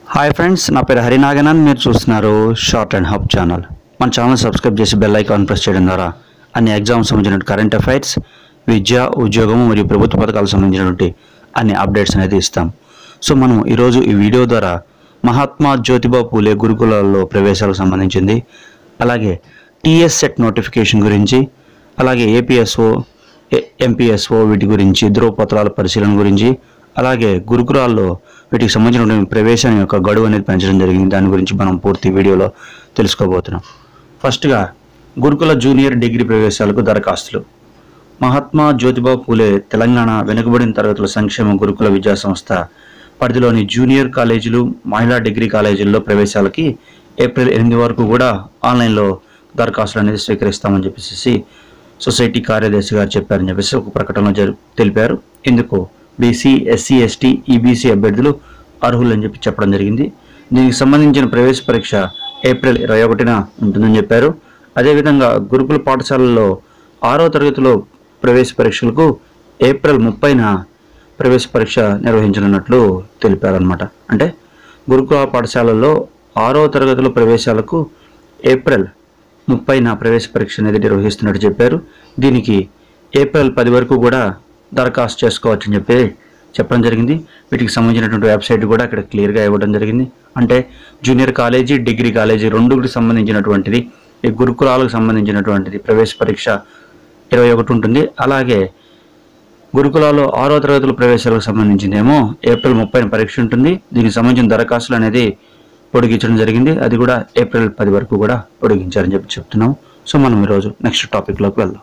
hi friends నా పేరు హరినాగనన్ మీరు చూస్తున్నారు షార్ట్ అండ్ హబ్ ఛానల్ మన ఛానల్ సబ్స్క్రైబ్ చేసి బెల్ ఐకాన్ ప్రెస్ చేయడం ద్వారా అన్ని ఎగ్జామ్స్ సంబంధించిన కరెంట్ అఫైర్స్ విద్య ఉద్యోగము మరియు ప్రభుత్వ పథకాలకు సంబంధించినటువంటి అన్ని అప్డేట్స్ అనేది ఇస్తాం సో మనం ఈరోజు ఈ వీడియో ద్వారా మహాత్మా జ్యోతిబా పూలే గురుకులాల్లో ప్రవేశాలకు సంబంధించింది అలాగే టీఎస్ సెట్ నోటిఫికేషన్ గురించి అలాగే ఏపీఎస్ఓ ఎంపీఎస్ఓ వీటి గురించి ధ్రువపత్రాల పరిశీలన గురించి అలాగే గురుకులాల్లో వీటికి సంబంధించిన ప్రవేశం యొక్క గడువు అనేది పెంచడం జరిగింది దాని గురించి మనం పూర్తి వీడియోలో తెలుసుకోబోతున్నాం ఫస్ట్గా గురుకుల జూనియర్ డిగ్రీ ప్రవేశాలకు దరఖాస్తులు మహాత్మా జ్యోతిబా పూలే తెలంగాణ వెనుకబడిన తరగతుల సంక్షేమ గురుకుల విద్యా సంస్థ పరిధిలోని జూనియర్ కాలేజీలు మహిళా డిగ్రీ కాలేజీల్లో ప్రవేశాలకి ఏప్రిల్ ఎనిమిది వరకు కూడా ఆన్లైన్లో దరఖాస్తులు అనేది స్వీకరిస్తామని చెప్పేసి సొసైటీ కార్యదర్శి గారు చెప్పారని చెప్పేసి ఒక ప్రకటనలో జరు తెలిపారు ఇందుకు బీసీ ఎస్సీ ఎస్టీ ఈబీసీ అభ్యర్థులు అర్హులని చెప్పి చెప్పడం జరిగింది దీనికి సంబంధించిన ప్రవేశ పరీక్ష ఏప్రిల్ ఇరవై ఒకటిన ఉంటుందని చెప్పారు అదేవిధంగా గురుకుల పాఠశాలల్లో ఆరో తరగతిలో ప్రవేశ పరీక్షలకు ఏప్రిల్ ముప్పైన ప్రవేశ పరీక్ష నిర్వహించనున్నట్లు తెలిపారనమాట అంటే గురుకుల పాఠశాలల్లో ఆరో తరగతిలో ప్రవేశాలకు ఏప్రిల్ ముప్పైన ప్రవేశ పరీక్ష అనేది నిర్వహిస్తున్నట్టు చెప్పారు దీనికి ఏప్రిల్ పది వరకు కూడా దరఖాస్తు చేసుకోవచ్చని చెప్పి చెప్పడం జరిగింది వీటికి సంబంధించినటువంటి వెబ్సైట్ కూడా అక్కడ క్లియర్గా ఇవ్వడం జరిగింది అంటే జూనియర్ కాలేజీ డిగ్రీ కాలేజీ రెండుకి సంబంధించినటువంటిది ఈ గురుకులాలకు సంబంధించినటువంటిది ప్రవేశ పరీక్ష ఇరవై ఒకటి ఉంటుంది అలాగే గురుకులాల్లో ఆరో తరగతుల ప్రవేశాలకు సంబంధించిందేమో ఏప్రిల్ ముప్పై పరీక్ష ఉంటుంది దీనికి సంబంధించిన దరఖాస్తులు అనేది పొడిగించడం జరిగింది అది కూడా ఏప్రిల్ పది వరకు కూడా పొడిగించారని చెప్పి చెప్తున్నాం సో మనం ఈరోజు నెక్స్ట్ టాపిక్లోకి వెళ్దాం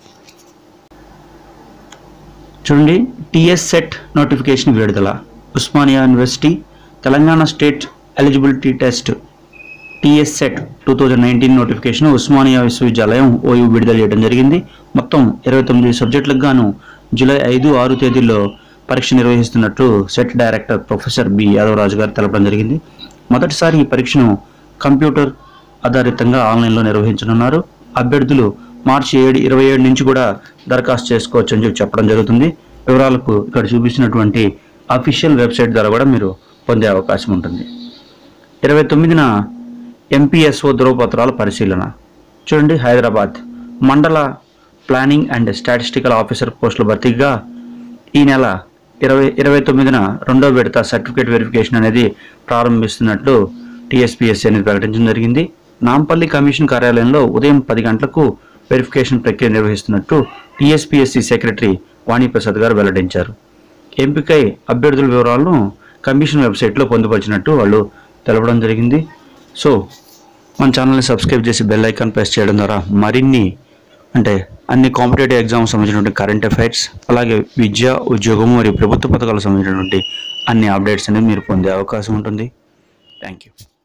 చూడండి టిఎస్ సెట్ నోటిఫికేషన్ విడుదల Osmania university Telangana state eligibility test TS set two thousand nineteen notification Osmania విశ్వవిద్యాలయం ఓయూ విడుదల చేయడం జరిగింది మొత్తం ఇరవై తొమ్మిది సబ్జెక్టులకు గాను జూలై ఐదు ఆరు తేదీల్లో పరీక్ష నిర్వహిస్తున్నట్లు set director professor B Yadavaraju garu తెలపడం జరిగింది మొదటిసారి ఈ పరీక్షను కంప్యూటర్ ఆధారితంగా ఆన్లైన్లో నిర్వహించనున్నారు అభ్యర్థులు మార్చి ఏడు ఇరవై ఏడు నుంచి కూడా దరఖాస్తు చేసుకోవచ్చు అని చెప్పి చెప్పడం జరుగుతుంది వివరాలకు ఇక్కడ చూపించినటువంటి అఫీషియల్ వెబ్సైట్ ద్వారా కూడా మీరు పొందే అవకాశం ఉంటుంది ఇరవై తొమ్మిదిన ఎంపీఎస్ఓ ధ్రువపత్రాల పరిశీలన చూడండి హైదరాబాద్ మండల ప్లానింగ్ అండ్ స్టాటిస్టికల్ ఆఫీసర్ పోస్టుల భర్తీగా ఈ నెల ఇరవై ఇరవై తొమ్మిదిన రెండో విడత సర్టిఫికేట్ వెరిఫికేషన్ అనేది ప్రారంభిస్తున్నట్లు టీఎస్పీఎస్సీ అనేది ప్రకటించడం జరిగింది నాంపల్లి కమిషన్ కార్యాలయంలో ఉదయం పది గంటలకు వెరిఫికేషన్ ప్రక్రియ నిర్వహిస్తున్నట్టు టీఎస్పీఎస్సీ సెక్రటరీ వాణిప్రసాద్ గారు వెల్లడించారు ఎంపికై అభ్యర్థుల వివరాలను కమిషన్ వెబ్సైట్లో పొందుపరిచినట్టు వాళ్ళు తెలపడం జరిగింది సో మన ఛానల్ని సబ్స్క్రైబ్ చేసి బెల్ ఐకాన్ ప్రెస్ చేయడం ద్వారా మరిన్ని అంటే అన్ని కాంపిటేటివ్ ఎగ్జామ్స్ సంబంధించినటువంటి కరెంట్ అఫైర్స్ అలాగే విద్య ఉద్యోగం మరియు ప్రభుత్వ పథకాలకు సంబంధించినటువంటి అన్ని అప్డేట్స్ అనేది మీరు పొందే అవకాశం ఉంటుంది థ్యాంక్ యూ